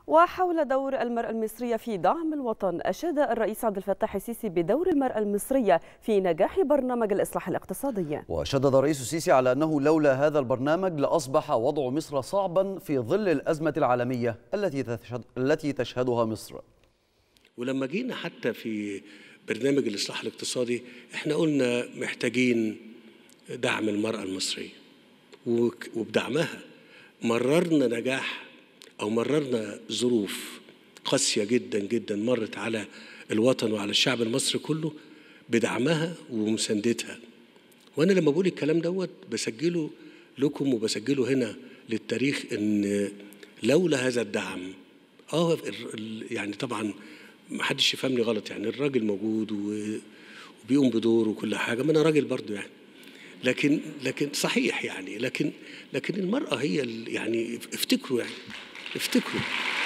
وحول دور المرأة المصرية في دعم الوطن أشاد الرئيس عبد الفتاح السيسي بدور المرأة المصرية في نجاح برنامج الإصلاح الاقتصادي وشدد الرئيس السيسي على أنه لولا هذا البرنامج لأصبح وضع مصر صعبا في ظل الأزمة العالمية التي تشهد التي تشهدها مصر ولما جينا حتى في برنامج الإصلاح الاقتصادي احنا قلنا محتاجين دعم المرأة المصرية وبدعمها مررنا نجاح أو مررنا ظروف قاسية جدا جدا مرت على الوطن وعلى الشعب المصري كله بدعمها ومساندتها وأنا لما بقول الكلام دوت بسجله لكم وبسجله هنا للتاريخ إن لولا هذا الدعم اه يعني طبعا ما حدش يفهمني غلط يعني الراجل موجود وبيقوم بدوره وكل حاجه ما انا راجل برضه يعني لكن لكن صحيح يعني لكن لكن المراه هي يعني افتكروا يعني افتكروا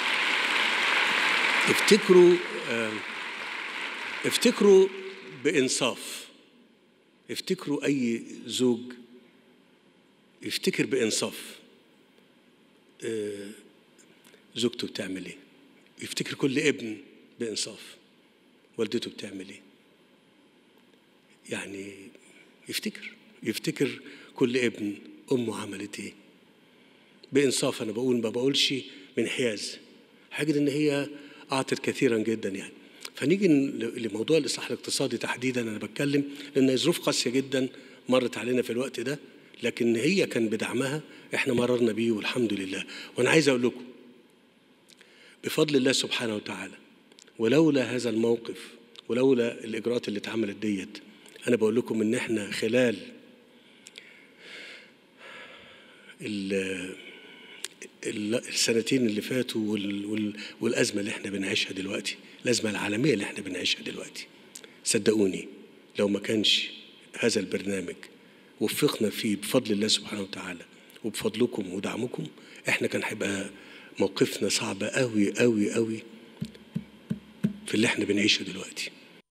افتكروا افتكروا بانصاف افتكروا اي زوج يفتكر بانصاف زوجته بتعمل ايه يفتكر كل ابن بانصاف والدته بتعمل ايه يعني يفتكر يفتكر كل ابن امه عملت ايه بانصاف انا بقول ما بقولش من حياز حاجه ان هي اعطت كثيرا جدا يعني فنيجي لموضوع الاصلاح الاقتصادي تحديدا انا بتكلم لان ظروف قاسيه جدا مرت علينا في الوقت ده لكن هي كان بدعمها احنا مررنا بيه والحمد لله وانا عايز اقول لكم بفضل الله سبحانه وتعالى ولولا هذا الموقف ولولا الاجراءات اللي اتعملت ديت انا بقول لكم ان احنا خلال السنتين اللي فاتوا والازمه اللي احنا بنعيشها دلوقتي الازمه العالميه اللي احنا بنعيشها دلوقتي صدقوني لو ما كانش هذا البرنامج وفقنا فيه بفضل الله سبحانه وتعالى وبفضلكم ودعمكم احنا كان هيبقى موقفنا صعب قوي قوي قوي في اللي احنا بنعيشه دلوقتي